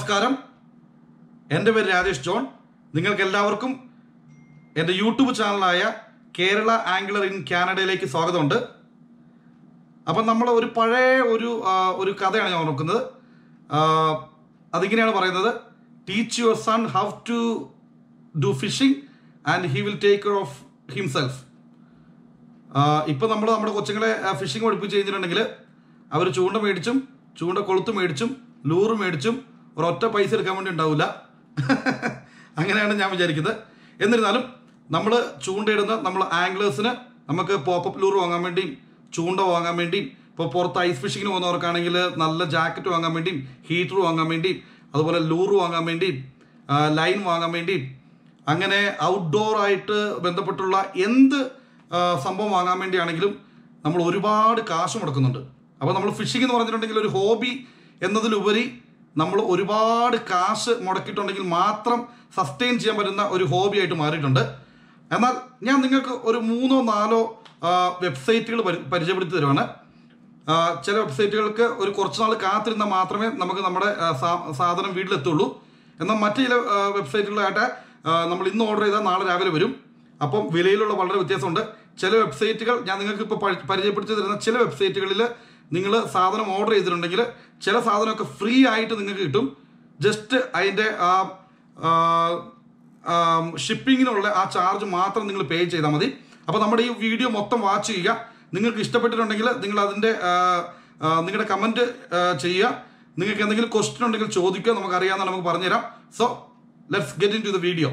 നമസ്കാരം എൻ്റെ പേര് രാജേഷ് ജോൺ നിങ്ങൾക്ക് എല്ലാവർക്കും എൻ്റെ യൂട്യൂബ് ചാനലായ കേരള ആംഗിളർ ഇൻ കാനഡയിലേക്ക് സ്വാഗതമുണ്ട് അപ്പം നമ്മൾ ഒരു പഴയ ഒരു ആ, ഒരു കഥയാണ് ഞാൻ നോക്കുന്നത് അതിങ്ങനെയാണ് പറയുന്നത് teach your son how to do fishing and he will take care of himself ഇപ്പം നമ്മൾ നമ്മുടെ കൊച്ചുങ്ങളെ ഫിഷിംഗ് പഠിപ്പിച്ച് കഴിഞ്ഞിട്ടുണ്ടെങ്കിൽ അവർ ചൂണ്ട മേടിച്ചും ചൂണ്ട കൊളുത്ത് മേടിച്ചും ലൂറ് മേടിച്ചും ഒരൊറ്റ പൈസ എടുക്കാൻ വേണ്ടി ഉണ്ടാവില്ല അങ്ങനെയാണ് ഞാൻ വിചാരിക്കുന്നത് എന്നിരുന്നാലും നമ്മൾ ചൂണ്ടയിടുന്ന നമ്മൾ ആംഗ്ലേഴ്സിന് നമുക്ക് പോപ്പപ്പ് ലൂറ് വാങ്ങാൻ വേണ്ടിയും ചൂണ്ട വാങ്ങാൻ വേണ്ടിയും ഇപ്പോൾ പുറത്ത് ഐസ് ഫിഷിങ്ങിന് പോകുന്നവർക്കാണെങ്കിൽ നല്ല ജാക്കറ്റ് വാങ്ങാൻ വേണ്ടിയും ഹീറ്റർ വാങ്ങാൻ വേണ്ടിയും അതുപോലെ ലൂറ് വാങ്ങാൻ വേണ്ടിയും ലൈൻ വാങ്ങാൻ വേണ്ടിയും അങ്ങനെ ഔട്ട്ഡോർ ആയിട്ട് ബന്ധപ്പെട്ടുള്ള എന്ത് ആ, സംഭവം വാങ്ങാൻ വേണ്ടിയാണെങ്കിലും നമ്മൾ ഒരുപാട് കാശ് മുടക്കുന്നുണ്ട് അപ്പോൾ നമ്മൾ ഫിഷിംഗ് എന്ന് പറഞ്ഞിട്ടുണ്ടെങ്കിൽ ഒരു ഹോബി എന്നതിലുപരി നമ്മൾ ഒരുപാട് കാശ് മുടക്കിയിട്ടുണ്ടെങ്കിൽ മാത്രം സസ്റ്റെയിൻ ചെയ്യാൻ പറ്റുന്ന ഒരു ഹോബി ആയിട്ട് മാറിയിട്ടുണ്ട് എന്നാൽ ഞാൻ നിങ്ങൾക്ക് ഒരു മൂന്നോ നാലോ വെബ്സൈറ്റുകൾ പരിചയപ്പെടുത്തി തരുവാണ് ആ, ചില വെബ്സൈറ്റുകൾക്ക് ഒരു കുറച്ച് നാൾ കാത്തിരുന്നാൽ മാത്രമേ നമുക്ക് നമ്മുടെ ആ, സാ- സാധനം വീട്ടിലെത്തുള്ളൂ എന്നാൽ മറ്റു ചില ആ, വെബ്സൈറ്റുകളായിട്ട് ആ, നമ്മൾ ഇന്ന് ഓർഡർ ചെയ്താൽ നാളെ രാവിലെ വരും അപ്പം വിലയിലുള്ള വളരെ വ്യത്യാസമുണ്ട് ചില വെബ്സൈറ്റുകൾ ഞാൻ നിങ്ങൾക്ക് ഇപ്പോൾ പരിചയപ്പെടുത്തി തരുന്ന ചില വെബ്സൈറ്റുകളിൽ നിങ്ങൾ സാധനം ഓർഡർ ചെയ്തിട്ടുണ്ടെങ്കിൽ ചില സാധനമൊക്കെ ഫ്രീ ആയിട്ട് നിങ്ങൾക്ക് കിട്ടും ജസ്റ്റ് അതിൻ്റെ ആ ഷിപ്പിങ്ങിനുള്ള ആ ചാർജ് മാത്രം നിങ്ങൾ പേ ചെയ്താൽ മതി അപ്പോൾ നമ്മുടെ ഈ വീഡിയോ മൊത്തം വാച്ച് ചെയ്യുക നിങ്ങൾക്ക് ഇഷ്ടപ്പെട്ടിട്ടുണ്ടെങ്കിൽ നിങ്ങൾ അതിൻ്റെ നിങ്ങളുടെ കമൻറ്റ് ചെയ്യുക നിങ്ങൾക്ക് എന്തെങ്കിലും ക്വസ്റ്റ്യൻ ഉണ്ടെങ്കിൽ ചോദിക്കുക നമുക്കറിയാമെന്ന് നമുക്ക് പറഞ്ഞുതരാം so let's get into the video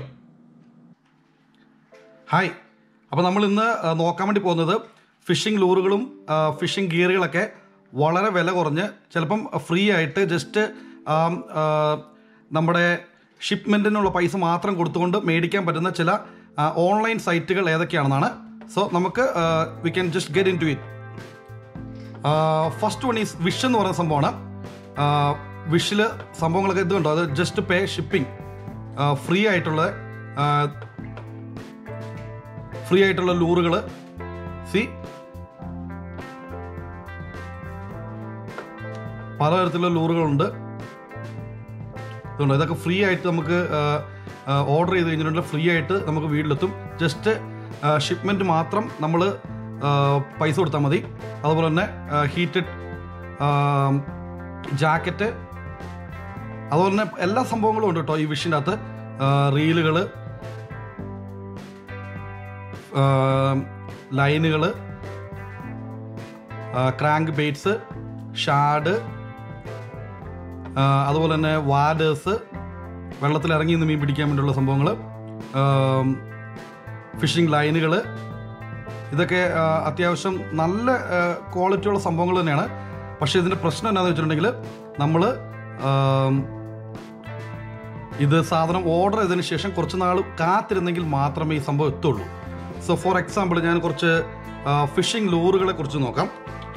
hi അപ്പോൾ നമ്മൾ ഇന്ന് ആ, നോക്കാൻ വേണ്ടി പോകുന്നത് ഫിഷിംഗ് ലൂറുകളും ഫിഷിംഗ് ഗിയറുകളൊക്കെ വളരെ വില കുറഞ്ഞ് ചിലപ്പം ഫ്രീ ആയിട്ട് ജസ്റ്റ് നമ്മുടെ ഷിപ്മെൻറ്റിനുള്ള പൈസ മാത്രം കൊടുത്തുകൊണ്ട് മേടിക്കാൻ പറ്റുന്ന ചില ഓൺലൈൻ സൈറ്റുകൾ ഏതൊക്കെയാണെന്നാണ് സോ നമുക്ക് we can just get into it first one is wish എന്ന് പറയുന്ന സംഭവമാണ് വിഷിൽ സംഭവങ്ങളൊക്കെ ഇതുണ്ടോ അത് ജസ്റ്റ് പേ ഷിപ്പിംഗ് ഫ്രീ ആയിട്ടുള്ള ഫ്രീ ആയിട്ടുള്ള ലൂറുകൾ സി പലതരത്തിലുള്ള ലൂറുകളുണ്ട് ഇതുണ്ട് ഇതൊക്കെ ഫ്രീ ആയിട്ട് നമുക്ക് ഓർഡർ ചെയ്ത് കഴിഞ്ഞിട്ടുണ്ടെങ്കിൽ ഫ്രീ ആയിട്ട് നമുക്ക് വീട്ടിലെത്തും ജസ്റ്റ് ഷിപ്മെൻറ്റ് മാത്രം നമ്മൾ പൈസ കൊടുത്താൽ മതി അതുപോലെ തന്നെ ഹീറ്റഡ് ജാക്കറ്റ് അതുപോലെ തന്നെ എല്ലാ സംഭവങ്ങളും ഉണ്ട് കേട്ടോ ഈ വിഷിൻ്റെ അകത്ത് റീലുകൾ ലൈനുകൾ ക്രാങ്ക് ബെയ്റ്റ്സ് ഷാഡ് അതുപോലെ തന്നെ വാഡേഴ്സ് വെള്ളത്തിൽ ഇറങ്ങി നിന്ന് മീൻ പിടിക്കാൻ വേണ്ടിയുള്ള സംഭവങ്ങൾ ഫിഷിംഗ് ലൈനുകൾ ഇതൊക്കെ ആ, അത്യാവശ്യം നല്ല ക്വാളിറ്റിയുള്ള സംഭവങ്ങൾ തന്നെയാണ് പക്ഷേ ഇതിൻ്റെ പ്രശ്നം എന്താണെന്ന് വെച്ചിട്ടുണ്ടെങ്കിൽ നമ്മൾ ഇത് സാധനം ഓർഡർ ചെയ്തതിന് ശേഷം കുറച്ച് നാൾ കാത്തിരുന്നെങ്കിൽ മാത്രമേ ഈ സംഭവം എത്തുള്ളൂ സോ ഫോർ എക്സാമ്പിൾ ഞാൻ കുറച്ച് ഫിഷിംഗ് ലൂറുകളെ കുറിച്ച് നോക്കാം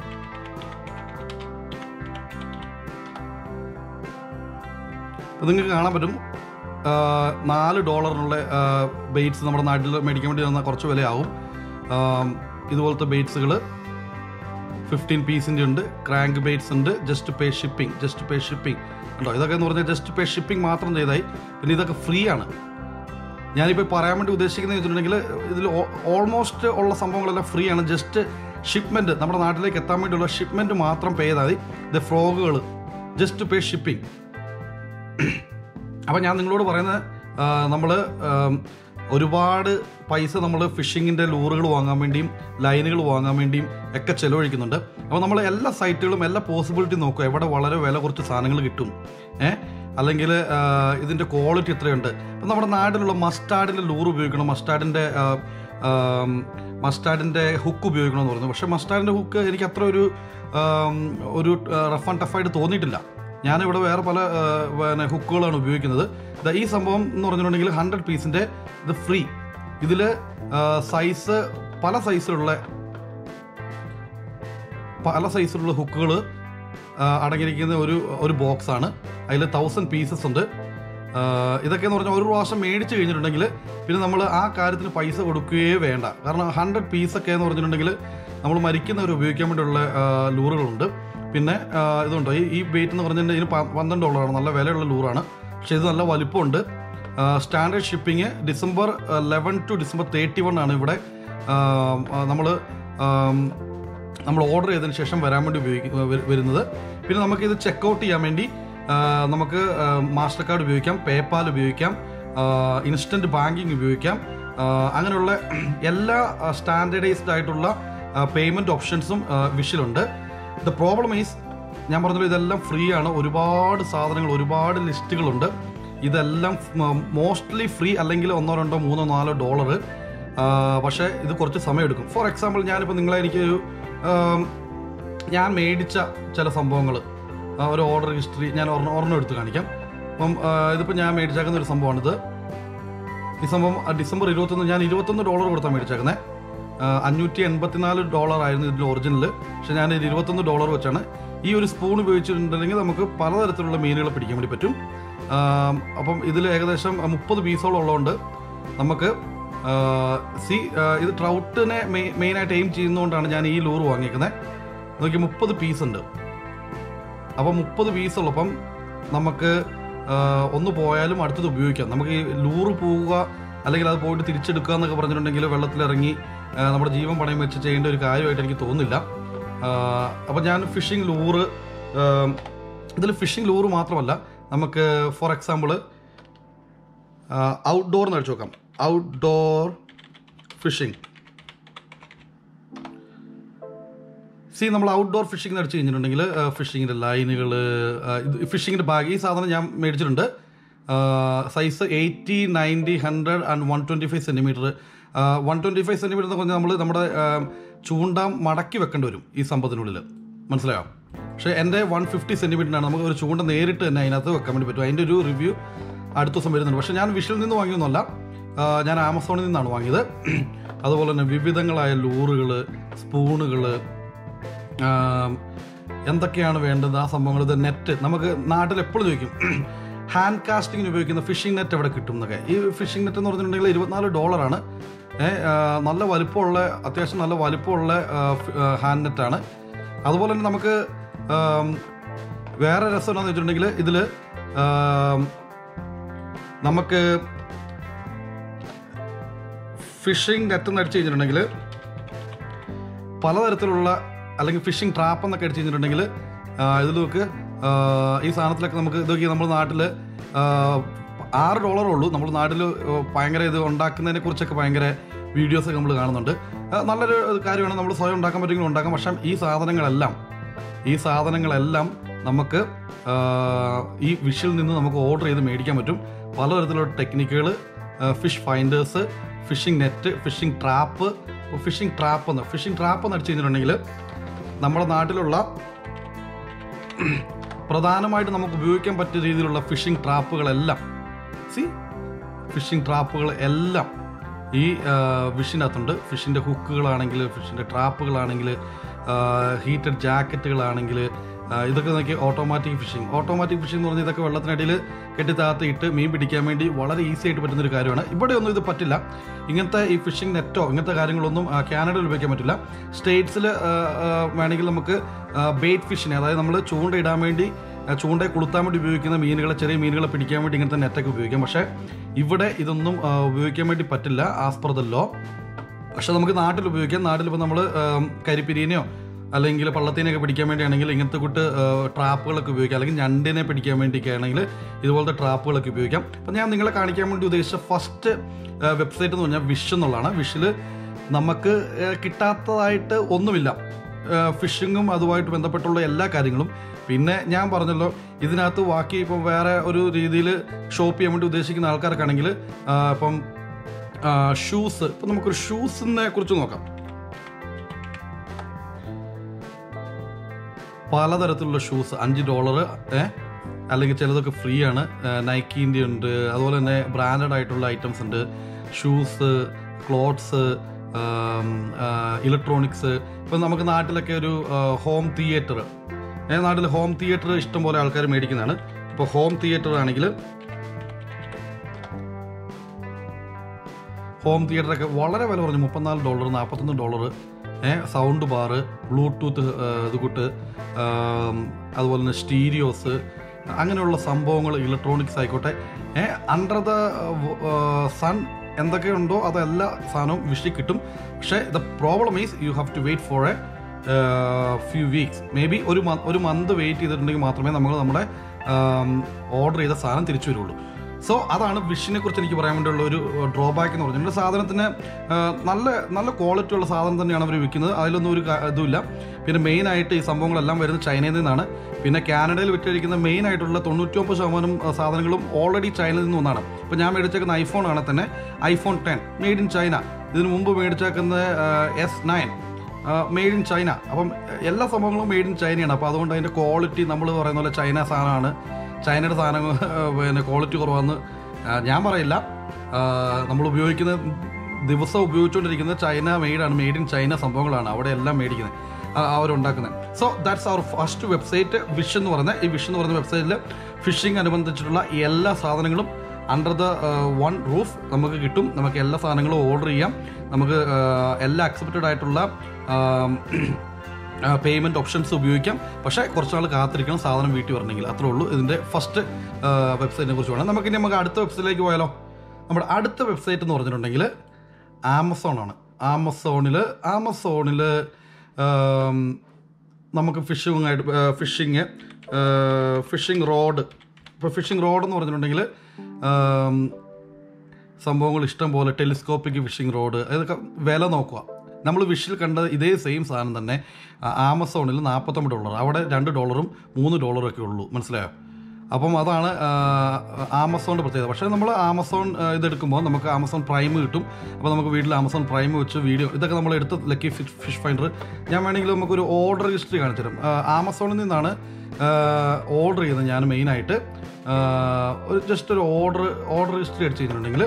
നിങ്ങൾക്ക് കാണാൻ പറ്റും ആ, നാല് ഡോളറിനുള്ള ബെയ്റ്റ്സ് നമ്മുടെ നാട്ടിൽ മേടിക്കാൻ വേണ്ടി തന്നാൽ കുറച്ച് വിലയാവും ആ, ഇതുപോലത്തെ ബെയ്റ്റ്സുകൾ ഫിഫ്റ്റീൻ പീസിൻ്റെ ഉണ്ട് ക്രാങ്ക് ബെയ്റ്റ്സ് ഉണ്ട് just pay shipping just pay shipping ഉണ്ടോ ഇതൊക്കെ എന്ന് പറഞ്ഞാൽ ജസ്റ്റ് പേ ഷിപ്പിംഗ് മാത്രം ചെയ്തായി പിന്നെ ഇതൊക്കെ ഫ്രീ ആണ് ഞാനിപ്പോൾ പറയാൻ വേണ്ടി ഉദ്ദേശിക്കുന്നത് വെച്ചിട്ടുണ്ടെങ്കിൽ ഇതിൽ ഓൾമോസ്റ്റ് ഉള്ള സംഭവങ്ങളെല്ലാം ഫ്രീ ആണ് ജസ്റ്റ് ഷിപ്മെൻറ്റ് നമ്മുടെ നാട്ടിലേക്ക് എത്താൻ വേണ്ടിയുള്ള ഷിപ്മെൻറ്റ് മാത്രം പേ ചെയ്താൽ മതി ഇത് ഫ്രോഗുകൾ ജസ്റ്റ് പേ ഷിപ്പിംഗ് അപ്പം ഞാൻ നിങ്ങളോട് പറയുന്നത് നമ്മൾ ഒരുപാട് പൈസ നമ്മൾ ഫിഷിങ്ങിൻ്റെ ലൂറുകൾ വാങ്ങാൻ വേണ്ടിയും ലൈനുകൾ വാങ്ങാൻ വേണ്ടിയും ഒക്കെ ചിലവഴിക്കുന്നുണ്ട് അപ്പോൾ നമ്മൾ എല്ലാ സൈറ്റുകളും എല്ലാ പോസിബിലിറ്റി നോക്കുക എവിടെ വളരെ വില കുറച്ച് സാധനങ്ങൾ കിട്ടും ഏ അല്ലെങ്കിൽ ഇതിൻ്റെ ക്വാളിറ്റി എത്രയുണ്ട് ഇപ്പം നമ്മുടെ നാട്ടിലുള്ള മസ്റ്റാർഡിൻ്റെ ലൂറ് ഉപയോഗിക്കണം മസ്റ്റാർഡിൻ്റെ മസ്റ്റാർഡിൻ്റെ ഹുക്ക് ഉപയോഗിക്കണമെന്ന് പറഞ്ഞു പക്ഷേ മസ്റ്റാർഡിൻ്റെ ഹുക്ക് എനിക്ക് അത്ര ഒരു ആം, ഒരു റഫ് ആൻഡ് ടഫായിട്ട് തോന്നിയിട്ടില്ല ഞാനിവിടെ വേറെ പല ആ, പിന്നെ ഹുക്കുകളാണ് ഉപയോഗിക്കുന്നത് ദാ ഈ സംഭവം എന്ന് പറഞ്ഞിട്ടുണ്ടെങ്കിൽ ഹൺഡ്രഡ് പീസിൻ്റെ ഇത് ഫ്രീ ഇതിൽ സൈസ് പല സൈസിലുള്ള പല സൈസിലുള്ള ഹുക്കുകൾ അടങ്ങിയിരിക്കുന്ന ഒരു ഒരു ബോക്സ് ആണ് അതിൽ തൗസൻഡ് പീസസ് ഉണ്ട് ആ, ഇതൊക്കെ എന്ന് പറഞ്ഞാൽ ഒരു പ്രാവശ്യം മേടിച്ച് കഴിഞ്ഞിട്ടുണ്ടെങ്കിൽ പിന്നെ നമ്മൾ ആ കാര്യത്തിന് പൈസ കൊടുക്കുകയേ വേണ്ട കാരണം ഹൺഡ്രഡ് പീസൊക്കെ എന്ന് പറഞ്ഞിട്ടുണ്ടെങ്കിൽ നമ്മൾ മരിക്കുന്നവർ ഉപയോഗിക്കാൻ വേണ്ടിയുള്ള ആ, ലൂറുകളുണ്ട് പിന്നെ ആ, ഇതുണ്ട് ഈ ഈ വെയിറ്റ് എന്ന് പറഞ്ഞാൽ ഇതിന് പ- പന്ത്രണ്ട് ഡോളറാണ് നല്ല വിലയുള്ള ലൂറാണ് പക്ഷേ ഇത് നല്ല വലിപ്പമുണ്ട് standard shipping December eleven to December thirty one ആണ് ഇവിടെ നമ്മൾ നമ്മൾ ഓർഡർ ചെയ്തതിന് ശേഷം വരാൻ വേണ്ടി ഉപയോഗിക്ക വ- വരുന്നത് പിന്നെ നമുക്ക് ഇത് ചെക്കൗട്ട് ചെയ്യാൻ വേണ്ടി ആ, നമുക്ക് മാസ്റ്റർ കാർഡ് ഉപയോഗിക്കാം പേപ്പാൽ ഉപയോഗിക്കാം ഇൻസ്റ്റന്റ് ബാങ്കിങ് ഉപയോഗിക്കാം ആ, അങ്ങനെയുള്ള എല്ലാ സ്റ്റാൻഡേർഡൈസ്ഡ് ആയിട്ടുള്ള പേയ്മെന്റ് ഓപ്ഷൻസും വിഷിലുണ്ട് ദ പ്രോബ്ലം ഈസ് ഞാൻ പറഞ്ഞല്ലോ ഇതെല്ലാം ഫ്രീ ആണ് ഒരുപാട് സാധനങ്ങൾ ഒരുപാട് ലിസ്റ്റുകളുണ്ട് ഇതെല്ലാം മോസ്റ്റ്ലി ഫ്രീ അല്ലെങ്കിൽ ഒന്നോ രണ്ടോ മൂന്നോ നാലോ ഡോളർ പക്ഷേ ഇത് കുറച്ച് സമയമെടുക്കും ഫോർ എക്സാമ്പിൾ ഞാനിപ്പോൾ നിങ്ങളെ എനിക്ക് ഒരു ആം, ഞാൻ മേടിച്ച ചില സംഭവങ്ങൾ ഒരു ഓർഡർ ഹിസ്റ്ററി ഞാൻ ഒരെണ്ണം ഒരെണ്ണം എടുത്ത് കാണിക്കാം അപ്പം ആ, ഇതിപ്പോൾ ഞാൻ മേടിച്ചേക്കുന്ന ഒരു സംഭവമാണിത് ഈ സംഭവം ആ, ഡിസംബർ ഇരുപത്തൊന്ന് ഞാൻ ഇരുപത്തൊന്ന് ഡോളർ കൊടുത്താണ് മേടിച്ചേക്കുന്നത് അഞ്ഞൂറ്റി എൺപത്തിനാല് ഡോളർ ആയിരുന്നു ഇതിൻ്റെ ഒറിജിനൽ പക്ഷെ ഞാൻ ഇത് ഇരുപത്തൊന്ന് ഡോളർ വെച്ചാണ് ഈ ഒരു സ്പൂൺ ഉപയോഗിച്ചിട്ടുണ്ടെങ്കിൽ നമുക്ക് പലതരത്തിലുള്ള മീനുകളെ പിടിക്കാൻ വേണ്ടി പറ്റും ആ, അപ്പം ഇതിൽ ഏകദേശം മുപ്പത് പീസോളം ഉള്ളതുകൊണ്ട് നമുക്ക് ആ, സി ആ, ഇത് ട്രൗട്ടിനെ മെയിനായിട്ട് എയിം ചെയ്യുന്നതുകൊണ്ടാണ് ഞാൻ ഈ ലൂറ് വാങ്ങിയിരിക്കുന്നത് നോക്കി മുപ്പത് പീസ് ഉണ്ട് അപ്പോൾ മുപ്പത് പീസ് ഉള്ളപ്പം നമുക്ക് ആ, ഒന്ന് പോയാലും അടുത്തത് ഉപയോഗിക്കാം നമുക്ക് ഈ ലൂറ് പോവുക അല്ലെങ്കിൽ അത് പോയിട്ട് തിരിച്ചെടുക്കുക എന്നൊക്കെ പറഞ്ഞിട്ടുണ്ടെങ്കിൽ വെള്ളത്തിലിറങ്ങി ആ, നമ്മുടെ ജീവൻ പണയം വെച്ച് ചെയ്യേണ്ട ഒരു കാര്യമായിട്ട് എനിക്ക് തോന്നുന്നില്ല അപ്പോൾ ഞാൻ ഫിഷിംഗ് ലൂറ് ഇതിൽ ഫിഷിംഗ് ലൂറ് മാത്രമല്ല നമുക്ക് ഫോർ എക്സാമ്പിൾ ഔട്ട്ഡോർ എന്ന് അടിച്ചു നോക്കാം ഔട്ട്ഡോർ ഫിഷിംഗ് സി നമ്മൾ ഔട്ട്ഡോർ ഫിഷിംഗ് അടിച്ചു കഴിഞ്ഞിട്ടുണ്ടെങ്കിൽ ഫിഷിങ്ങിൻ്റെ ലൈനുകൾ ഫിഷിങ്ങിൻ്റെ ബാഗ് ഈ സാധനം ഞാൻ മേടിച്ചിട്ടുണ്ട് size eighty ninety hundred and one twenty five centimetre one twenty five centimetre എന്ന് പറഞ്ഞാൽ നമ്മൾ നമ്മുടെ ആ, ചൂണ്ട മടക്കി വെക്കേണ്ടി വരും ഈ സംഭവത്തിനുള്ളിൽ മനസ്സിലായോ പക്ഷേ എൻ്റെ വൺ ഫിഫ്റ്റി സെൻറ്റിമീറ്ററിനാണ് നമുക്ക് ഒരു ചൂണ്ട നേരിട്ട് തന്നെ അതിനകത്ത് വെക്കാൻ വേണ്ടി പറ്റും അതിൻ്റെ ഒരു റിവ്യൂ അടുത്ത ദിവസം വരുന്നുണ്ട് പക്ഷേ ഞാൻ വിഷിൽ നിന്ന് വാങ്ങിയൊന്നുമല്ല ആ, ഞാൻ ആമസോണിൽ നിന്നാണ് വാങ്ങിയത് അതുപോലെ തന്നെ വിവിധങ്ങളായ ലൂറുകൾ സ്പൂണുകൾ ആം, എന്തൊക്കെയാണ് വേണ്ടത് ആ സംഭവങ്ങൾ ഇത് നെറ്റ് നമുക്ക് നാട്ടിൽ എപ്പോഴും ചോദിക്കും ഹാൻഡ് കാസ്റ്റിങ്ങിന് ഉപയോഗിക്കുന്ന ഫിഷിംഗ് നെറ്റ് എവിടെ കിട്ടും എന്നൊക്കെ ഈ ഫിഷിംഗ് നെറ്റ് എന്ന് പറഞ്ഞിട്ടുണ്ടെങ്കിൽ ഇരുപത്തിനാല് ഡോളറാണ് ഏ, ആ, നല്ല വലിപ്പമുള്ള അത്യാവശ്യം നല്ല വലിപ്പമുള്ള ഹാൻഡ് നെറ്റാണ് അതുപോലെ തന്നെ നമുക്ക് ആം, വേറെ രസം എന്താണെന്ന് വെച്ചിട്ടുണ്ടെങ്കിൽ ഇതിൽ നമുക്ക് ഫിഷിംഗ് നെറ്റ് എന്ന് അടിച്ചു കഴിഞ്ഞിട്ടുണ്ടെങ്കിൽ പലതരത്തിലുള്ള അല്ലെങ്കിൽ ഫിഷിംഗ് ട്രാപ്പ് എന്നൊക്കെ അടിച്ചു കഴിഞ്ഞിട്ടുണ്ടെങ്കിൽ ഇതിൽ നമുക്ക് ആ, ഈ സാധനത്തിലൊക്കെ നമുക്ക് ഇതൊക്കെ നമ്മുടെ നാട്ടിൽ ആറ് ഡോളറേ ഉള്ളൂ നമ്മൾ നാട്ടിൽ ഭയങ്കര ഇത് ഉണ്ടാക്കുന്നതിനെ കുറിച്ചൊക്കെ ഭയങ്കര വീഡിയോസൊക്കെ നമ്മൾ കാണുന്നുണ്ട് ആ, നല്ലൊരു കാര്യമാണ് നമ്മൾ സ്വയം ഉണ്ടാക്കാൻ പറ്റുമെങ്കിൽ ഉണ്ടാക്കാം പക്ഷേ ഈ സാധനങ്ങളെല്ലാം ഈ സാധനങ്ങളെല്ലാം നമുക്ക് ആ, ഈ വിഷിൽ നിന്ന് നമുക്ക് ഓർഡർ ചെയ്ത് മേടിക്കാൻ പറ്റും പലതരത്തിലുള്ള ടെക്നിക്കുകൾ fish finders fishing net fishing trap fishing trap എന്ന് ഫിഷിംഗ് ട്രാപ്പ് എന്ന് അടിച്ചു കഴിഞ്ഞിട്ടുണ്ടെങ്കിൽ നമ്മുടെ നാട്ടിലുള്ള പ്രധാനമായിട്ട് നമുക്ക് ഉപയോഗിക്കാൻ പറ്റിയ രീതിയിലുള്ള ഫിഷിംഗ് ട്രാപ്പുകളെല്ലാം സി ഫിഷിംഗ് ട്രാപ്പുകൾ എല്ലാം ഈ ഫിഷിനകത്തുണ്ട് ഫിഷിൻ്റെ ഹുക്കുകളാണെങ്കിൽ ഫിഷിൻ്റെ ട്രാപ്പുകളാണെങ്കിൽ ഹീറ്റഡ് ജാക്കറ്റുകളാണെങ്കിൽ ഇതൊക്കെ നോക്കി ഓട്ടോമാറ്റിക് ഫിഷിംഗ് ഓട്ടോമാറ്റിക് ഫിഷിംഗ് എന്ന് പറഞ്ഞാൽ ഇതൊക്കെ വെള്ളത്തിനടിയിൽ കെട്ടിത്താത്തിയിട്ട് മീൻ പിടിക്കാൻ വേണ്ടി വളരെ ഈസി ആയിട്ട് പറ്റുന്ന ഒരു കാര്യമാണ് ഇവിടെ ഒന്നും ഇത് പറ്റില്ല ഇങ്ങനത്തെ ഈ ഫിഷിംഗ് നെറ്റോ ഇങ്ങനത്തെ കാര്യങ്ങളൊന്നും ആ, കാനഡയിൽ ഉപയോഗിക്കാൻ പറ്റില്ല സ്റ്റേറ്റ്സിൽ വേണമെങ്കിൽ നമുക്ക് ബെയ്റ്റ് ഫിഷിനെ അതായത് നമ്മൾ ചൂണ്ടയിടാൻ വേണ്ടി ആ, ചൂണ്ടയെ കൊളുത്താൻ വേണ്ടി ഉപയോഗിക്കുന്ന മീനുകളെ ചെറിയ മീനുകളെ പിടിക്കാൻ വേണ്ടി ഇങ്ങനത്തെ നെറ്റൊക്കെ ഉപയോഗിക്കാം പക്ഷേ ഇവിടെ ഇതൊന്നും ആ, ഉപയോഗിക്കാൻ വേണ്ടി പറ്റില്ല ആസ് പെർ ദ ലോ പക്ഷെ നമുക്ക് നാട്ടിൽ ഉപയോഗിക്കാം നാട്ടിൽ ഇപ്പോൾ നമ്മൾ കരിപ്പിരീനെയോ അല്ലെങ്കിൽ പള്ളത്തിനെയൊക്കെ പിടിക്കാൻ വേണ്ടിയാണെങ്കിൽ ഇങ്ങനത്തെ കൂട്ട് ട്രാപ്പുകളൊക്കെ ഉപയോഗിക്കാം അല്ലെങ്കിൽ ഞണ്ടിനെ പിടിക്കാൻ വേണ്ടിയൊക്കെ ആണെങ്കിൽ ഇതുപോലത്തെ ട്രാപ്പുകളൊക്കെ ഉപയോഗിക്കാം അപ്പം ഞാൻ നിങ്ങളെ കാണിക്കാൻ വേണ്ടി ഉദ്ദേശിച്ച ഫസ്റ്റ് വെബ്സൈറ്റ് എന്ന് പറഞ്ഞാൽ വിഷ് എന്നുള്ളതാണ് വിഷിൽ നമുക്ക് ആ, കിട്ടാത്തതായിട്ട് ഒന്നുമില്ല ഫിഷിങ്ങും അതുമായിട്ട് ബന്ധപ്പെട്ടുള്ള എല്ലാ കാര്യങ്ങളും പിന്നെ ഞാൻ പറഞ്ഞല്ലോ ഇതിനകത്ത് ബാക്കി ഇപ്പം വേറെ ഒരു രീതിയിൽ ഷോപ്പ് ചെയ്യാൻ വേണ്ടി ഉദ്ദേശിക്കുന്ന ആൾക്കാർക്കാണെങ്കിൽ ആ, ഇപ്പം ഷൂസ് ഇപ്പം നമുക്കൊരു ഷൂസിനെ കുറിച്ച് നോക്കാം പലതരത്തിലുള്ള ഷൂസ് അഞ്ച് ഡോളർ അല്ലെങ്കിൽ ചിലതൊക്കെ ഫ്രീ ആണ് നൈക്കിൻ്റെ ഉണ്ട് അതുപോലെ തന്നെ ബ്രാൻഡഡ് ആയിട്ടുള്ള ഐറ്റംസ് ഉണ്ട് ഷൂസ് ക്ലോത്ത്സ് ഇലക്ട്രോണിക്സ് ഇപ്പം നമുക്ക് നാട്ടിലൊക്കെ ഒരു ഹോം തിയേറ്റർ നാട്ടിൽ ഹോം തിയേറ്റർ ഇഷ്ടംപോലെ ആൾക്കാർ മേടിക്കുന്നതാണ് ഇപ്പോൾ ഹോം തിയേറ്റർ ആണെങ്കിൽ ഹോം തിയേറ്ററൊക്കെ വളരെ വില കുറഞ്ഞു മുപ്പത്തിനാല് ഡോളർ നാൽപ്പത്തൊന്ന് ഡോളർ സൗണ്ട് ബാറ് ബ്ലൂടൂത്ത് ഇത് കൂട്ട് ആം, അതുപോലെ തന്നെ സ്റ്റീരിയോസ് അങ്ങനെയുള്ള സംഭവങ്ങൾ ഇലക്ട്രോണിക്സ് ആയിക്കോട്ടെ അണ്ടർ ദ സൺ എന്തൊക്കെയുണ്ടോ അതെല്ലാ സാധനവും വിഷി കിട്ടും പക്ഷേ the problem is you have to wait for a few weeks maybe ഒരു മ- ഒരു മന്ത് വെയിറ്റ് ചെയ്തിട്ടുണ്ടെങ്കിൽ മാത്രമേ നമ്മൾ നമ്മുടെ ഓർഡർ ചെയ്ത സാധനം തിരിച്ചു വരുള്ളൂ സോ അതാണ് വിഷിനെ കുറിച്ച് എനിക്ക് പറയാൻ വേണ്ടിയുള്ള ഒരു ഡ്രോബാക്ക് എന്ന് പറഞ്ഞിട്ടുണ്ട് സാധനത്തിന് ആ, നല്ല നല്ല ക്വാളിറ്റി ഉള്ള സാധനം തന്നെയാണ് അവർ വിൽക്കുന്നത് അതിലൊന്നും ഒരു കാ- ഇതുമില്ല പിന്നെ മെയിൻ ആയിട്ട് ഈ സംഭവങ്ങളെല്ലാം വരുന്നത് ചൈനയിൽ നിന്നാണ് പിന്നെ കാനഡയിൽ വിറ്റഴിക്കുന്ന മെയിൻ ആയിട്ടുള്ള തൊണ്ണൂറ്റൊമ്പത് ശതമാനം ആ, സാധനങ്ങളും ഓൾറെഡി ചൈനയിൽ നിന്ന് ഒന്നാണ് ഇപ്പോൾ ഞാൻ മേടിച്ചേക്കുന്ന ഐഫോൺ ആണ് തന്നെ iPhone ten made in China ഇതിനു മുമ്പ് മേടിച്ചേക്കുന്ന S nine made in China അപ്പം എല്ലാ സംഭവങ്ങളും മെയ്ഡ് ഇൻ ചൈനയാണ് അപ്പോൾ അതുകൊണ്ട് അതിൻ്റെ ക്വാളിറ്റി നമ്മൾ പറയുന്ന പോലെ ചൈന സാധനമാണ് ചൈനയുടെ സാധനങ്ങൾ പിന്നെ ക്വാളിറ്റി കുറവാന്ന് ആ, ഞാൻ പറയില്ല ആ, നമ്മൾ ഉപയോഗിക്കുന്ന ദിവസം ഉപയോഗിച്ചുകൊണ്ടിരിക്കുന്ന ചൈന മെയ്ഡാണ് മെയ്ഡ് ഇൻ ചൈന സംഭവങ്ങളാണ് അവിടെ എല്ലാം മേടിക്കുന്നത് ആ, അവരുണ്ടാക്കുന്നത് so that's our first website wish എന്ന് പറയുന്ന ഈ വിഷ് എന്ന് പറയുന്ന വെബ്സൈറ്റിൽ ഫിഷിംഗ് അനുബന്ധിച്ചിട്ടുള്ള എല്ലാ സാധനങ്ങളും അണ്ടർ ദ വൺ റൂഫ് നമുക്ക് കിട്ടും നമുക്ക് എല്ലാ സാധനങ്ങളും ഓർഡർ ചെയ്യാം നമുക്ക് ആ, എല്ലാ അക്സെപ്റ്റഡ് ആയിട്ടുള്ള പേയ്മെൻറ്റ് ഓപ്ഷൻസ് ഉപയോഗിക്കാം പക്ഷേ കുറച്ച് നാൾ കാത്തിരിക്കണം സാധനം വീട്ടിൽ വരണമെങ്കിൽ അത്രേ ഉള്ളൂ ഇതിൻ്റെ ഫസ്റ്റ് വെബ്സൈറ്റിനെ കുറിച്ച് വേണം നമുക്കിനി നമുക്ക് അടുത്ത വെബ്സൈറ്റിലേക്ക് പോയാലോ നമ്മുടെ അടുത്ത വെബ്സൈറ്റ് എന്ന് പറഞ്ഞിട്ടുണ്ടെങ്കിൽ ആമസോൺ ആണ് ആമസോണിൽ ആമസോണിൽ നമുക്ക് ഫിഷിംഗ് ആയിട്ട് ഫിഷിങ് ഫിഷിംഗ് റോഡ് ഇപ്പോൾ ഫിഷിംഗ് റോഡ് എന്ന് പറഞ്ഞിട്ടുണ്ടെങ്കിൽ ആം, സംഭവങ്ങൾ ഇഷ്ടം പോലെ ടെലിസ്കോപ്പിക് ഫിഷിംഗ് റോഡ് ഇതൊക്കെ വില നോക്കുക നമ്മൾ വിഷിൽ കണ്ട ഇതേ സെയിം സാധനം തന്നെ ആ, ആമസോണിൽ നാൽപ്പത്തൊമ്പത് ഡോളർ അവിടെ രണ്ട് ഡോളറും മൂന്ന് ഡോളറും ഒക്കെ ഉള്ളൂ മനസ്സിലായോ അപ്പം അതാണ് ആ, ആമസോണിൻ്റെ പ്രത്യേകത പക്ഷേ നമ്മൾ ആമസോൺ ആ, ഇതെടുക്കുമ്പോൾ നമുക്ക് ആമസോൺ പ്രൈം കിട്ടും അപ്പോൾ നമുക്ക് വീട്ടിൽ ആമസോൺ പ്രൈം വെച്ച് വീഡിയോ ഇതൊക്കെ നമ്മൾ എടുത്ത് ലക്കി ഫിഷ് ഫിഷ് ഫൈൻഡർ ഞാൻ വേണമെങ്കിൽ നമുക്കൊരു ഓർഡർ ഹിസ്റ്ററി കാണിച്ചു തരും ആ, ആമസോണിൽ നിന്നാണ് ഓർഡർ ചെയ്യുന്നത് ഞാൻ മെയിനായിട്ട് ഒരു ജസ്റ്റ് ഒരു ഓർഡർ ഓർഡർ ഹിസ്റ്ററി അടിച്ച് കഴിഞ്ഞിട്ടുണ്ടെങ്കിൽ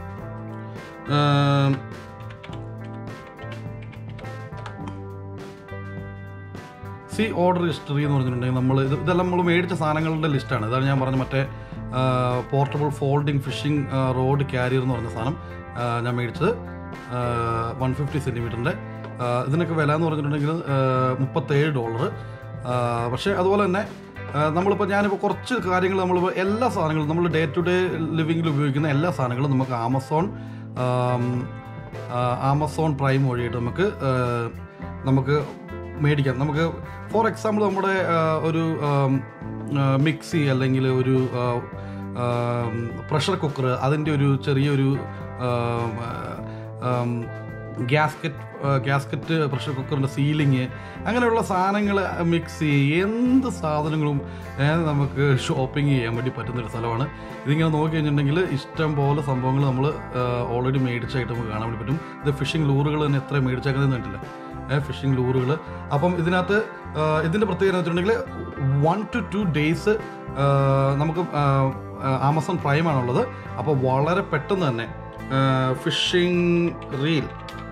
സി ഓർഡർ ഹിസ്റ്ററി എന്ന് പറഞ്ഞിട്ടുണ്ടെങ്കിൽ നമ്മൾ ഇത് ഇതെല്ലാം നമ്മൾ മേടിച്ച സാധനങ്ങളുടെ ലിസ്റ്റാണ് ഇതാണ് ഞാൻ പറഞ്ഞ മറ്റേ portable folding fishing rod carrier എന്ന് പറഞ്ഞ സാധനം ആ, ഞാൻ മേടിച്ചത് വൺ ഫിഫ്റ്റി സെൻറ്റിമീറ്ററിൻ്റെ ഇതിനൊക്കെ വില എന്ന് പറഞ്ഞിട്ടുണ്ടെങ്കിൽ മുപ്പത്തേഴ് ഡോളർ പക്ഷേ അതുപോലെ തന്നെ ആ, നമ്മളിപ്പോൾ ഞാനിപ്പോൾ കുറച്ച് കാര്യങ്ങൾ നമ്മളിപ്പോൾ എല്ലാ സാധനങ്ങളും നമ്മൾ ഡേ ടു ഡേ ലിവിങ്ങിൽ ഉപയോഗിക്കുന്ന എല്ലാ സാധനങ്ങളും നമുക്ക് ആമസോൺ ആം, ആ, ആമസോൺ പ്രൈം വഴിയായിട്ട് നമുക്ക് ആ, നമുക്ക് മേടിക്കാം നമുക്ക് ഫോർ എക്സാമ്പിൾ നമ്മുടെ ആ, ഒരു ആം, ആ, മിക്സി അല്ലെങ്കിൽ ഒരു പ്രഷർ കുക്കർ അതിൻ്റെ ഒരു ചെറിയൊരു ആം, ആം, ഗ്യാസ്കറ്റ് ഗ്യാസ്കറ്റ് പ്രഷർ കുക്കറിൻ്റെ സീലിങ് അങ്ങനെയുള്ള സാധനങ്ങൾ മിക്സി എന്ത് സാധനങ്ങളും ഏ, നമുക്ക് ഷോപ്പിംഗ് ചെയ്യാൻ വേണ്ടി പറ്റുന്നൊരു സ്ഥലമാണ് ഇതിങ്ങനെ നോക്കി കഴിഞ്ഞിട്ടുണ്ടെങ്കിൽ ഇഷ്ടം പോലെ സംഭവങ്ങൾ നമ്മൾ ഓൾറെഡി മേടിച്ചായിട്ട് നമുക്ക് കാണാൻ വേണ്ടി പറ്റും ഇത് ഫിഷിംഗ് ലൂറുകൾ തന്നെ എത്ര മേടിച്ചേക്കുന്നത് കണ്ടില്ല ഫിഷിംഗ് ലൂറുകൾ അപ്പം ഇതിനകത്ത് ആ, ഇതിൻ്റെ പ്രത്യേകത എന്ന് വെച്ചിട്ടുണ്ടെങ്കിൽ വൺ ടു ടു ഡേയ്സ് നമുക്ക് ആ, ആ, ആമസോൺ പ്രൈമാണുള്ളത് അപ്പോൾ വളരെ പെട്ടെന്ന് തന്നെ ഫിഷിംഗ് റീൽ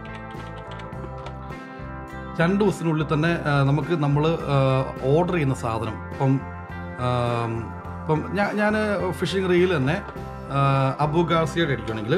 രണ്ട് ദിവസത്തിനുള്ളിൽ തന്നെ ആ, നമുക്ക് നമ്മൾ ഓർഡർ ചെയ്യുന്ന സാധനം ഇപ്പം ആം, ഇപ്പം ഞാൻ ഞാൻ ഫിഷിംഗ് റീൽ തന്നെ ആ, അബു ഗാസിയുടെ അടിക്കുകയാണെങ്കിൽ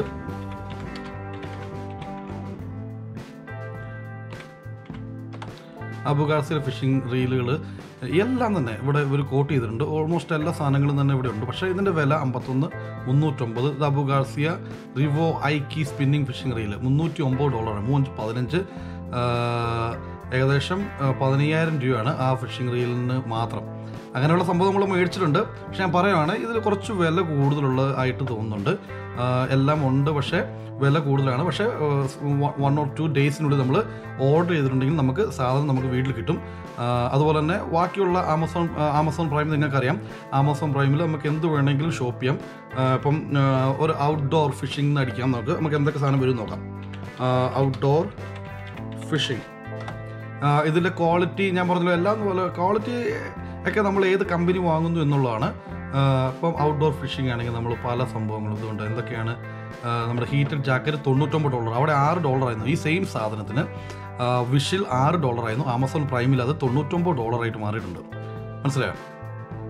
അബുഗാസിലെ ഫിഷിംഗ് റീലുകൾ എല്ലാം തന്നെ ഇവിടെ ഇവർ കോട്ട് ചെയ്തിട്ടുണ്ട് ഓൾമോസ്റ്റ് എല്ലാ സാധനങ്ങളും തന്നെ ഇവിടെ ഉണ്ട് പക്ഷേ ഇതിൻ്റെ വില അമ്പത്തൊന്ന് മുന്നൂറ്റൊമ്പത് ഇത് Abu Garcia Revo Ike spinning fishing reel മുന്നൂറ്റി ഒമ്പത് ഡോളറാണ് മൂന്ന് പതിനഞ്ച് ആ, ഏകദേശം ആ, പതിനയ്യായിരം രൂപയാണ് ആ ഫിഷിംഗ് റീലിന് മാത്രം അങ്ങനെയുള്ള സംഭവം നമ്മൾ മേടിച്ചിട്ടുണ്ട് പക്ഷെ ഞാൻ പറയുവാണ് ഇതിൽ കുറച്ച് വില കൂടുതലുള്ള ആയിട്ട് തോന്നുന്നുണ്ട് ആ, എല്ലാം ഉണ്ട് പക്ഷേ വില കൂടുതലാണ് പക്ഷേ വൺ ഓർ ടു ഡേയ്സിനുള്ളിൽ നമ്മൾ ഓർഡർ ചെയ്തിട്ടുണ്ടെങ്കിൽ നമുക്ക് സാധനം നമുക്ക് വീട്ടിൽ കിട്ടും ആ, അതുപോലെ തന്നെ ബാക്കിയുള്ള ആമസോൺ ആ, ആമസോൺ പ്രൈം നിങ്ങൾക്കറിയാം ആമസോൺ പ്രൈമിൽ നമുക്ക് എന്ത് വേണമെങ്കിലും ഷോപ്പ് ചെയ്യാം ആ, ഇപ്പം ആ, ഒരു ഔട്ട്ഡോർ ഫിഷിംഗ് എന്ന് അടിക്കാം നമുക്ക് നമുക്ക് എന്തൊക്കെ സാധനം വരും എന്ന് നോക്കാം ഔട്ട്ഡോർ ഫിഷിംഗ് ഇതിൻ്റെ ക്വാളിറ്റി ഞാൻ പറഞ്ഞല്ലോ എല്ലാം പോലെ ക്വാളിറ്റി ഒക്കെ നമ്മൾ ഏത് കമ്പനി വാങ്ങുന്നു എന്നുള്ളതാണ് ആ, ഇപ്പം ഔട്ട്ഡോർ ഫിഷിംഗ് ആണെങ്കിൽ നമ്മൾ പല സംഭവങ്ങളും ഇതുകൊണ്ട് എന്തൊക്കെയാണ് ആ, നമ്മുടെ ഹീറ്റഡ് ജാക്കറ്റ് തൊണ്ണൂറ്റൊമ്പത് ഡോളർ അവിടെ ആറ് ഡോളർ ആയിരുന്നു ഈ സെയിം സാധനത്തിന് ആ, വിഷിൽ ആറ് ഡോളർ ആയിരുന്നു ആമസോൺ പ്രൈമിൽ അത് തൊണ്ണൂറ്റൊമ്പത് ഡോളറായിട്ട് മാറിയിട്ടുണ്ട് മനസ്സിലായോ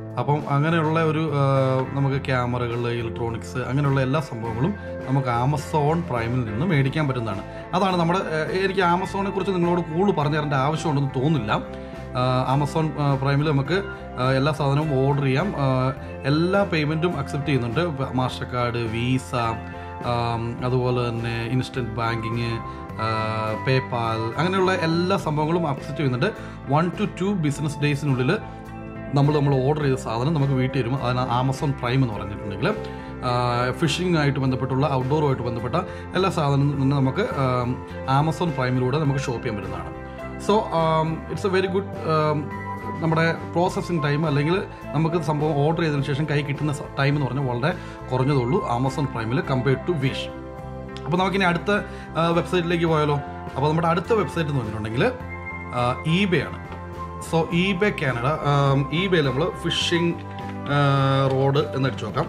അപ്പം അങ്ങനെയുള്ള ഒരു ആ, നമുക്ക് ക്യാമറകൾ ഇലക്ട്രോണിക്സ് അങ്ങനെയുള്ള എല്ലാ സംഭവങ്ങളും നമുക്ക് ആമസോൺ പ്രൈമിൽ നിന്ന് മേടിക്കാൻ പറ്റുന്നതാണ് അതാണ് നമ്മുടെ ആ, എനിക്ക് ആമസോണെ കുറിച്ച് നിങ്ങളോട് കൂടുതൽ പറഞ്ഞു തരേണ്ട ആവശ്യമുണ്ടെന്ന് തോന്നുന്നില്ല ആ, ആമസോൺ ആ, പ്രൈമിൽ നമുക്ക് ആ, എല്ലാ സാധനവും ഓർഡർ ചെയ്യാം ആ, എല്ലാ പേയ്മെൻറ്റും അക്സെപ്റ്റ് ചെയ്യുന്നുണ്ട് മാസ്റ്റർ കാർഡ് വീസ ആം, അതുപോലെ തന്നെ ഇൻസ്റ്റൻറ്റ് ബാങ്കിങ് പേപാൽ അങ്ങനെയുള്ള എല്ലാ സംഭവങ്ങളും അക്സെപ്റ്റ് ചെയ്യുന്നുണ്ട് വൺ ടു ടു ബിസിനസ് ഡേയ്സിനുള്ളിൽ നമ്മൾ നമ്മൾ ഓർഡർ ചെയ്ത സാധനം നമുക്ക് വീട്ടിൽ വരും അതിന് ആമസോൺ പ്രൈം എന്ന് പറഞ്ഞിട്ടുണ്ടെങ്കിൽ ഫിഷിംഗ് ആയിട്ട് ബന്ധപ്പെട്ടുള്ള ഔട്ട്ഡോറുമായിട്ട് ബന്ധപ്പെട്ട എല്ലാ സാധനവും നിന്ന് നമുക്ക് ആം, ആമസോൺ പ്രൈമിലൂടെ നമുക്ക് ഷോപ്പ് ചെയ്യാൻ പറ്റുന്നതാണ് so it's a very good നമ്മുടെ പ്രോസസ്സിങ് ടൈം അല്ലെങ്കിൽ നമുക്ക് സംഭവം ഓർഡർ ചെയ്തതിനു ശേഷം കൈ കിട്ടുന്ന ടൈം എന്ന് പറഞ്ഞാൽ വളരെ കുറഞ്ഞതുള്ളൂ ആമസോൺ പ്രൈമിൽ കമ്പയർഡ് ടു വിഷ് അപ്പോൾ നമുക്കിനി അടുത്ത വെബ്സൈറ്റിലേക്ക് പോയാലോ അപ്പോൾ നമ്മുടെ അടുത്ത വെബ്സൈറ്റ് എന്ന് പറഞ്ഞിട്ടുണ്ടെങ്കിൽ ഇബേ ആണ് സോ ഇബേ കാനഡ ഇബേയിൽ നമ്മൾ ഫിഷിംഗ് റോഡ് എന്ന് അടിച്ചു നോക്കാം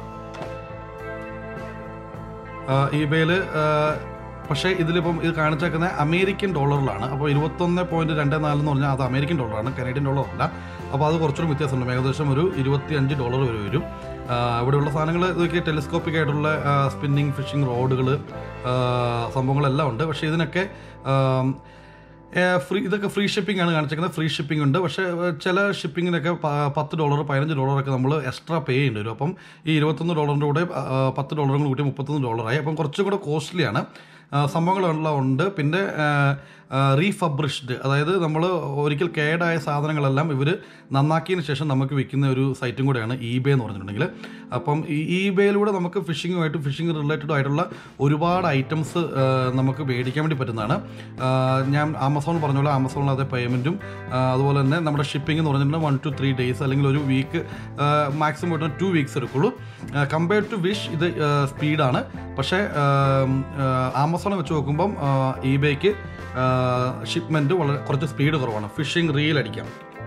ഇബേയിൽ പക്ഷേ ഇതിലിപ്പം ഇത് കാണിച്ചേക്കുന്ന അമേരിക്കൻ ഡോളറിലാണ് അപ്പോൾ ഇരുപത്തൊന്ന് പോയിന്റ് രണ്ട് നാല് എന്ന് പറഞ്ഞാൽ അത് അമേരിക്കൻ ഡോളറാണ് കനേഡിയൻ ഡോളർ അല്ല അപ്പോൾ അത് കുറച്ചുകൂടി വ്യത്യാസമുണ്ട് ഏകദേശം ഒരു ഇരുപത്തി അഞ്ച് ഡോളർ വരെ വരും ആ, ഇവിടെയുള്ള സാധനങ്ങൾ ഇതൊക്കെ ടെലിസ്കോപ്പിക് ആയിട്ടുള്ള സ്പിന്നിങ് ഫിഷിംഗ് റോഡുകൾ സംഭവങ്ങളെല്ലാം ഉണ്ട് പക്ഷേ ഇതിനൊക്കെ ആം, ഫ്രീ ഇതൊക്കെ ഫ്രീ ഷിപ്പിംഗ് ആണ് കാണിച്ചിരിക്കുന്നത് ഫ്രീ ഷിപ്പിംഗ് ഉണ്ട് പക്ഷേ ഏഹ്, ചില ഷിപ്പിങ്ങിനൊക്കെ പ- പത്ത് ഡോളർ പതിനഞ്ച് ഡോളറൊക്കെ നമ്മൾ എക്സ്ട്രാ പേ ചെയ്യേണ്ടി വരും അപ്പം ഈ ഇരുപത്തൊന്ന് ഡോളറിൻ്റെ കൂടെ ആ, പത്ത് ഡോളറും കൂടി മുപ്പത്തൊന്ന് ഡോളറായി അപ്പം കുറച്ചും കൂടെ കോസ്റ്റ്ലിയാണ് സംഭവങ്ങളെല്ലാം ഉണ്ട് പിന്നെ റീഫബ്രിഷ്ഡ് അതായത് നമ്മൾ ഒരിക്കൽ കേടായ സാധനങ്ങളെല്ലാം ഇവർ നന്നാക്കിയതിന് ശേഷം നമുക്ക് വിൽക്കുന്ന ഒരു സൈറ്റും കൂടെയാണ് ഇബേ എന്ന് പറഞ്ഞിട്ടുണ്ടെങ്കിൽ അപ്പം ഈ ഇബേയിലൂടെ നമുക്ക് ഫിഷിങ്ങുമായിട്ട് ഫിഷിംഗ് റിലേറ്റഡ് ആയിട്ടുള്ള ഒരുപാട് ഐറ്റംസ് നമുക്ക് മേടിക്കാൻ വേണ്ടി പറ്റുന്നതാണ് ആ, ഞാൻ ആമസോൺ പറഞ്ഞ പോലെ ആമസോണിൽ അതേ പേയ്മെൻറ്റും അതുപോലെ തന്നെ നമ്മുടെ ഷിപ്പിംഗ് എന്ന് പറഞ്ഞിട്ടുണ്ടെങ്കിൽ വൺ ടു ത്രീ ഡേയ്സ് അല്ലെങ്കിൽ ഒരു വീക്ക് മാക്സിമം പോയിട്ട് ടു വീക്സ് എടുക്കുള്ളൂ കമ്പയർഡ് ടു വിഷ് ഇത് സ്പീഡാണ് പക്ഷേ ആമസോണെ വെച്ച് നോക്കുമ്പം ഇബേക്ക് ഷിപ്മെൻറ്റ് വളരെ കുറച്ച് സ്പീഡ് കുറവാണ് ഫിഷിംഗ് റീൽ അടിക്കാം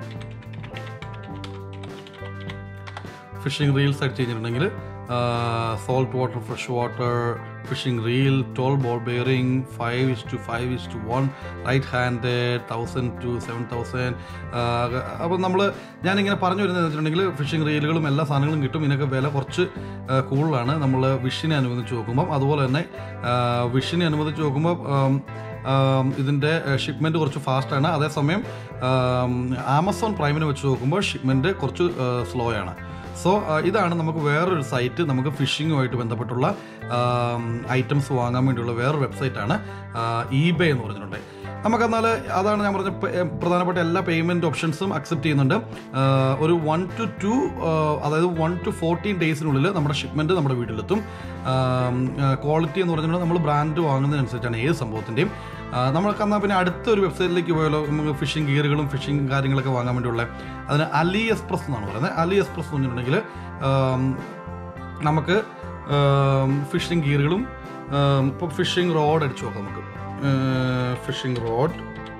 ഫിഷിംഗ് റീൽസ് അടിച്ച് കഴിഞ്ഞിട്ടുണ്ടെങ്കിൽ salt water fresh water fishing reel toll ball bearing five is to five is to one right hand thousand to seven thousand അപ്പോൾ നമ്മൾ ഞാനിങ്ങനെ പറഞ്ഞു വരുന്നത് വെച്ചിട്ടുണ്ടെങ്കിൽ ഫിഷിംഗ് റീലുകളും എല്ലാ സാധനങ്ങളും കിട്ടും ഇതിനൊക്കെ വില കുറച്ച് ആ, കൂടുതലാണ് നമ്മൾ വിഷിനെ അനുവദിച്ച് നോക്കുമ്പം അതുപോലെ തന്നെ ആ, വിഷിനെ അനുവദിച്ച് നോക്കുമ്പോൾ ആം, ആം, ഇതിൻ്റെ ഷിപ്മെൻറ്റ് കുറച്ച് ഫാസ്റ്റാണ് അതേസമയം ആം, ആമസോൺ പ്രൈമിനെ വെച്ച് നോക്കുമ്പോൾ ഷിപ്മെൻറ്റ് കുറച്ച് സ്ലോ ആണ് സോ ഇതാണ് നമുക്ക് വേറൊരു സൈറ്റ് നമുക്ക് ഫിഷിങ്ങുമായിട്ട് ബന്ധപ്പെട്ടുള്ള ഐറ്റംസ് വാങ്ങാൻ വേണ്ടിയുള്ള വേറൊരു വെബ്സൈറ്റാണ് ഇബേ എന്ന് പറഞ്ഞിട്ടുണ്ട് നമുക്കെന്നാൽ അതാണ് ഞാൻ പറഞ്ഞ പ- ഏ, പ്രധാനപ്പെട്ട എല്ലാ പേയ്മെൻറ്റ് ഓപ്ഷൻസും അക്സെപ്റ്റ് ചെയ്യുന്നുണ്ട് ആ, ഒരു വൺ ടു ടു അതായത് വൺ ടു ഫോർട്ടീൻ ഡേയ്സിനുള്ളിൽ നമ്മുടെ ഷിപ്മെൻറ്റ് നമ്മുടെ വീട്ടിലെത്തും ക്വാളിറ്റി എന്ന് പറഞ്ഞിട്ടുണ്ടെങ്കിൽ നമ്മൾ ബ്രാൻഡ് വാങ്ങുന്നതിനനുസരിച്ചാണ് ഏത് സംഭവത്തിൻ്റെയും നമ്മൾക്ക് എന്നാൽ പിന്നെ അടുത്തൊരു വെബ്സൈറ്റിലേക്ക് പോയാലോ നമുക്ക് ഫിഷിംഗ് ഗിയറുകളും ഫിഷിംഗ് കാര്യങ്ങളൊക്കെ വാങ്ങാൻ വേണ്ടിയുള്ള അതിന് അലി എക്സ്പ്രസ് എന്നാണ് പറയുന്നത് അലി എക്സ്പ്രസ് എന്ന് പറഞ്ഞിട്ടുണ്ടെങ്കിൽ ആം, നമുക്ക് ഫിഷിംഗ് ഗിയറുകളും ഇപ്പോൾ ഫിഷിംഗ് റോഡ് അടിച്ചു നോക്കാം നമുക്ക് fishing rod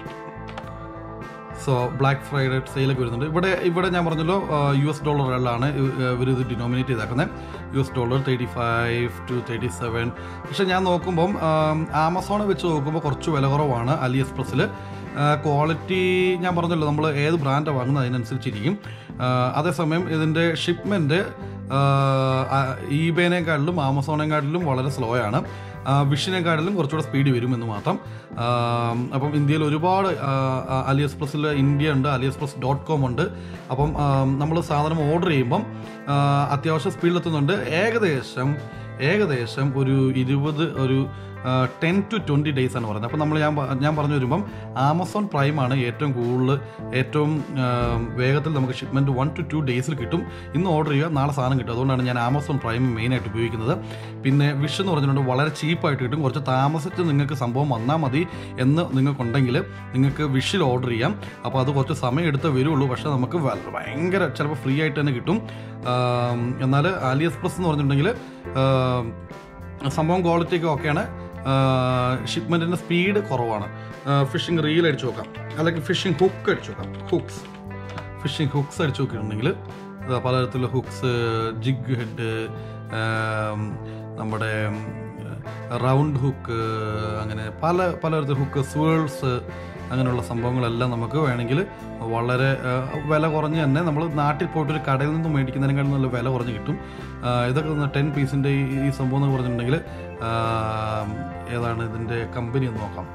so black Friday സെയിലൊക്കെ വരുന്നുണ്ട് ഇവിടെ ഇവിടെ ഞാൻ പറഞ്ഞല്ലോ യു എസ് ഡോളറുകളിലാണ് ഇവർ ഇത് ഡിനോമിനേറ്റ് ചെയ്തേക്കുന്നത് U S dollar thirty five to thirty seven പക്ഷെ ഞാൻ നോക്കുമ്പം ആമസോണെ വെച്ച് നോക്കുമ്പോൾ കുറച്ച് വില കുറവാണ് അലി എക്സ്പ്രസ്സിൽ ക്വാളിറ്റി ഞാൻ പറഞ്ഞല്ലോ നമ്മൾ ഏത് ബ്രാൻഡാണ് വാങ്ങുന്നത് അതിനനുസരിച്ചിരിക്കും ആ, അതേസമയം ഇതിൻ്റെ ഷിപ്മെൻറ്റ് ഇബേനെക്കാട്ടിലും ആമസോണേക്കാട്ടിലും വളരെ സ്ലോ ആണ് വിഷിനെക്കാട്ടിലും കുറച്ചുകൂടെ സ്പീഡ് വരുമെന്ന് മാത്രം ആ, അപ്പം ഇന്ത്യയിൽ ഒരുപാട് അലി എക്സ്പ്രസ്സിൽ ഇന്ത്യ ഉണ്ട് അലി എക്സ്പ്രസ് ഡോട്ട് കോം ഉണ്ട് അപ്പം നമ്മൾ സാധനം ഓർഡർ ചെയ്യുമ്പം ആ, അത്യാവശ്യം സ്പീഡിലെത്തുന്നുണ്ട് ഏകദേശം ഏകദേശം ഒരു ഇരുപത് ഒരു ടെൻ ടു ട്വൻറ്റി ഡേയ്സ് ആണ് പറയുന്നത് അപ്പോൾ നമ്മൾ ഞാൻ പ- ഞാൻ പറഞ്ഞു വരുമ്പം ആമസോൺ പ്രൈമാണ് ഏറ്റവും കൂടുതൽ ഏറ്റവും ആ, വേഗത്തിൽ നമുക്ക് ഷിപ്മെൻറ്റ് വൺ ടു ടു ഡേയ്സിൽ കിട്ടും ഇന്ന് ഓർഡർ ചെയ്യുക നാളെ സാധനം കിട്ടും അതുകൊണ്ടാണ് ഞാൻ ആമസോൺ പ്രൈം മെയിനായിട്ട് ഉപയോഗിക്കുന്നത് പിന്നെ വിഷ് എന്ന് പറഞ്ഞിട്ടുണ്ട് വളരെ ചീപ്പായിട്ട് കിട്ടും കുറച്ച് താമസിച്ച് നിങ്ങൾക്ക് സംഭവം വന്നാൽ മതി എന്ന് നിങ്ങൾക്കുണ്ടെങ്കിൽ നിങ്ങൾക്ക് വിഷിൽ ഓർഡർ ചെയ്യാം അപ്പോൾ അത് കുറച്ച് സമയം എടുത്തേ വരുള്ളൂ പക്ഷേ നമുക്ക് വ- ഭയങ്കര ചിലപ്പോൾ ഫ്രീ ആയിട്ട് തന്നെ കിട്ടും ആം, എന്നാൽ അലി എക്സ്പ്രസ് എന്ന് പറഞ്ഞിട്ടുണ്ടെങ്കിൽ ആം, സംഭവം ക്വാളിറ്റി ഒക്കെ ഓക്കെയാണ് ഷിപ്മെൻറ്റിൻ്റെ സ്പീഡ് കുറവാണ് ഫിഷിംഗ് റീൽ അടിച്ചു നോക്കാം അല്ലെങ്കിൽ ഫിഷിംഗ് ഹുക്ക് അടിച്ചു നോക്കാം ഹുക്സ് ഫിഷിംഗ് ഹുക്സ് അടിച്ചു നോക്കിയിട്ടുണ്ടെങ്കിൽ ഇതാ പലതരത്തിലുള്ള ഹുക്സ് ജിഗ് ഹെഡ് നമ്മുടെ റൗണ്ട് ഹുക്ക് അങ്ങനെ പല പലതരത്തിലുള്ള ഹുക്ക് സ്വേൾസ് അങ്ങനെയുള്ള സംഭവങ്ങളെല്ലാം നമുക്ക് വേണമെങ്കിൽ വളരെ ആ, വില കുറഞ്ഞ് തന്നെ നമ്മൾ നാട്ടിൽ പോയിട്ട് ഒരു കടയിൽ നിന്ന് മേടിക്കുന്നതിനേക്കാൾ നല്ല വില കുറഞ്ഞ് കിട്ടും ആ, ഇതൊക്കെ ടെൻ പീസിൻ്റെ ഈ ഈ സംഭവം എന്ന് പറഞ്ഞിട്ടുണ്ടെങ്കിൽ ആ, ഏതാണ് ഇതിൻ്റെ കമ്പനി ഒന്ന് നോക്കാം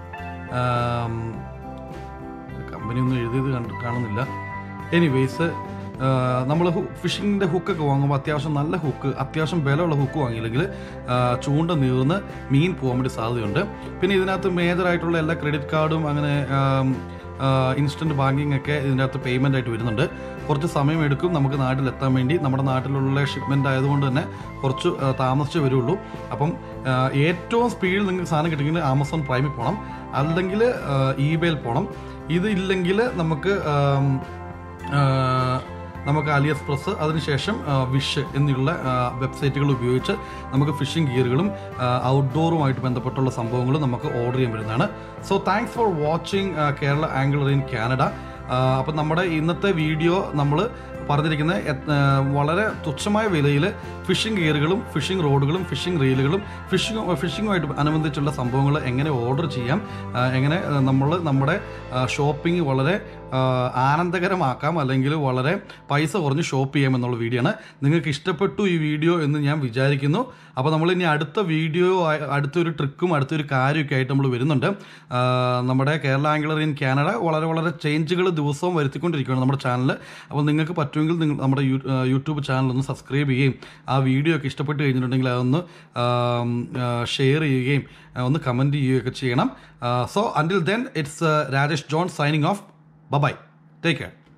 കമ്പനി ഒന്നും എഴുതിയത് കണ്ട് കാണുന്നില്ല എനിവേയ്സ് നമ്മൾ ഫിഷിങ്ങിൻ്റെ ഹുക്കൊക്കെ വാങ്ങുമ്പോൾ അത്യാവശ്യം നല്ല ഹുക്ക് അത്യാവശ്യം ബലമുള്ള ഹുക്ക് വാങ്ങിയില്ലെങ്കിൽ ആ, ചൂണ്ട നീർന്ന് മീൻ പോകാൻ വേണ്ടി സാധ്യതയുണ്ട് പിന്നെ ഇതിനകത്ത് മേജറായിട്ടുള്ള എല്ലാ ക്രെഡിറ്റ് കാർഡും അങ്ങനെ ഇൻസ്റ്റൻറ്റ് ബാങ്കിങ് ഒക്കെ ഇതിൻ്റെ അകത്ത് പേയ്മെൻ്റ് ആയിട്ട് വരുന്നുണ്ട് കുറച്ച് സമയമെടുക്കും നമുക്ക് നാട്ടിലെത്താൻ വേണ്ടി നമ്മുടെ നാട്ടിലുള്ള ഷിപ്മെൻ്റ് ആയതുകൊണ്ട് തന്നെ കുറച്ച് ആ, താമസിച്ചേ വരുള്ളൂ അപ്പം ആ, ഏറ്റവും സ്പീഡിൽ നിങ്ങൾക്ക് സാധനം കിട്ടുമെങ്കിൽ ആമസോൺ പ്രൈമിൽ പോകണം അല്ലെങ്കിൽ ഇബേയിൽ പോകണം ഇത് ഇല്ലെങ്കിൽ നമുക്ക് ആം, ആ, നമുക്ക് അലി എക്സ്പ്രസ് അതിനുശേഷം ആ, വിഷ് എന്നുള്ള ആ, വെബ്സൈറ്റുകൾ ഉപയോഗിച്ച് നമുക്ക് ഫിഷിംഗ് ഗിയറുകളും ഔട്ട്ഡോറുമായിട്ട് ബന്ധപ്പെട്ടുള്ള സംഭവങ്ങളും നമുക്ക് ഓർഡർ ചെയ്യാൻ വരുന്നതാണ് so thanks for watching Kerala angler in Canada അപ്പം നമ്മുടെ ഇന്നത്തെ വീഡിയോ നമ്മൾ പറഞ്ഞിരിക്കുന്ന എത്- ആ, വളരെ തുച്ഛമായ വിലയിൽ ഫിഷിംഗ് ഗിയറുകളും ഫിഷിംഗ് റോഡുകളും ഫിഷിംഗ് റീലുകളും ഫിഷിംഗ് ഫിഷിങ്ങുമായിട്ട് അനുബന്ധിച്ചുള്ള സംഭവങ്ങൾ എങ്ങനെ ഓർഡർ ചെയ്യാം ആ, എങ്ങനെ നമ്മൾ നമ്മുടെ ഷോപ്പിംഗ് വളരെ ആ, ആനന്ദകരമാക്കാം അല്ലെങ്കിൽ വളരെ പൈസ കുറഞ്ഞ് ഷോപ്പ് ചെയ്യാം എന്നുള്ള വീഡിയോ ആണ് നിങ്ങൾക്ക് ഇഷ്ടപ്പെട്ടു ഈ വീഡിയോ എന്ന് ഞാൻ വിചാരിക്കുന്നു അപ്പോൾ നമ്മൾ ഇനി അടുത്ത വീഡിയോ ആയി- അടുത്തൊരു ട്രിക്കും അടുത്തൊരു കാര്യമൊക്കെ ആയിട്ട് നമ്മൾ വരുന്നുണ്ട് ആ, നമ്മുടെ കേരള ആംഗിളർ ഇൻ കാനഡ വളരെ വളരെ ചേഞ്ചുകൾ ദിവസവും വരുത്തിക്കൊണ്ടിരിക്കുകയാണ് നമ്മുടെ ചാനൽ അപ്പോൾ നിങ്ങൾക്ക് പറ്റുമെങ്കിൽ നിങ്ങൾ നമ്മുടെ യൂ- ആ, യൂട്യൂബ് ചാനൽ ഒന്ന് സബ്സ്ക്രൈബ് ചെയ്യുകയും ആ വീഡിയോ ഒക്കെ ഇഷ്ടപ്പെട്ട് കഴിഞ്ഞിട്ടുണ്ടെങ്കിൽ അതൊന്ന് ഷെയർ ചെയ്യുകയും ആ, ഒന്ന് കമൻറ്റ് ചെയ്യുകയൊക്കെ ചെയ്യണം so until then it's Rajesh John signing off bye take care